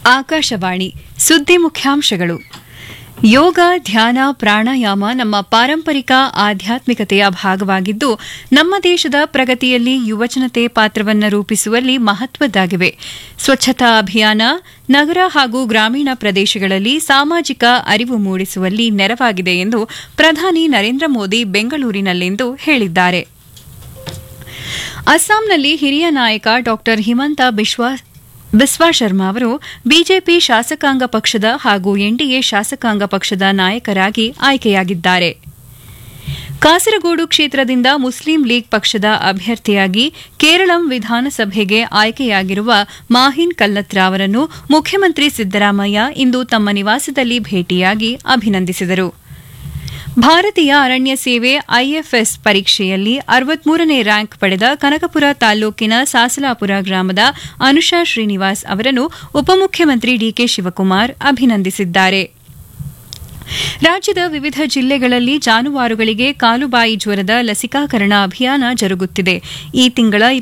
ಆಕಾಶವಾಣಿ ಸುದ್ದಿ ಮುಖ್ಯಾಂಶಗಳು ಯೋಗ ಧ್ಯಾನ ಪ್ರಾಣಾಯಾಮ ನಮ್ಮ ಪಾರಂಪರಿಕ ಆಧ್ಯಾತ್ಮಿಕತೆಯ ಭಾಗವಾಗಿದ್ದು ನಮ್ಮ ದೇಶದ ಪ್ರಗತಿಯಲ್ಲಿ ಯುವಜನತೆ ಪಾತ್ರವನ್ನು ರೂಪಿಸುವಲ್ಲಿ ಮಹತ್ವದ್ದಾಗಿವೆ ಸ್ವಚ್ಛತಾ ಅಭಿಯಾನ ನಗರ ಹಾಗೂ ಗ್ರಾಮೀಣ ಪ್ರದೇಶಗಳಲ್ಲಿ ಸಾಮಾಜಿಕ ಅರಿವು ಮೂಡಿಸುವಲ್ಲಿ ನೆರವಾಗಿದೆ ಎಂದು ಪ್ರಧಾನಿ ನರೇಂದ್ರ ಮೋದಿ ಬೆಂಗಳೂರಿನಲ್ಲಿಂದು ಹೇಳಿದ್ದಾರೆ ಅಸ್ಸಾಂನಲ್ಲಿ ಹಿರಿಯ ನಾಯಕ ಡಾ ಹಿಮಂತ ಬಿಶ್ವಾ ಬಿಸ್ವಾ ಶರ್ಮಾ ಅವರು ಬಿಜೆಪಿ ಶಾಸಕಾಂಗ ಪಕ್ಷದ ಹಾಗೂ ಎನ್ಡಿಎ ಶಾಸಕಾಂಗ ಪಕ್ಷದ ನಾಯಕರಾಗಿ ಆಯ್ಕೆಯಾಗಿದ್ದಾರೆ ಕಾಸರಗೋಡು ಕ್ಷೇತ್ರದಿಂದ ಮುಸ್ಲಿಂ ಲೀಗ್ ಪಕ್ಷದ ಅಭ್ಯರ್ಥಿಯಾಗಿ ಕೇರಳಂ ವಿಧಾನಸಭೆಗೆ ಆಯ್ಕೆಯಾಗಿರುವ ಮಾಹಿನ್ ಕಲ್ಲತ್ರ ಅವರನ್ನು ಮುಖ್ಯಮಂತ್ರಿ ಸಿದ್ದರಾಮಯ್ಯ ಇಂದು ತಮ್ಮ ನಿವಾಸದಲ್ಲಿ ಭೇಟಿಯಾಗಿ ಅಭಿನಂದಿಸಿದರು ಭಾರತೀಯ ಅರಣ್ಯ ಸೇವೆ ಐಎಫ್ಎಸ್ ಪರೀಕ್ಷೆಯಲ್ಲಿ ಅರವತ್ಮೂರನೇ ರ್ಯಾಂಕ್ ಪಡೆದ ಕನಕಪುರ ತಾಲ್ಲೂಕಿನ ಸಾಸಲಾಪುರ ಗ್ರಾಮದ ಅನುಷಾ ಶ್ರೀನಿವಾಸ್ ಅವರನ್ನು ಉಪಮುಖ್ಯಮಂತ್ರಿ ಡಿಕೆ ಶಿವಕುಮಾರ್ ಅಭಿನಂದಿಸಿದ್ದಾರೆ ರಾಜ್ಯದ ವಿವಿಧ ಜಿಲ್ಲೆಗಳಲ್ಲಿ ಜಾನುವಾರುಗಳಿಗೆ ಕಾಲುಬಾಯಿ ಜ್ವರದ ಲಸಿಕಾಕರಣ ಅಭಿಯಾನ ಜರುಗುತ್ತಿದೆ ಈ ತಿಂಗಳ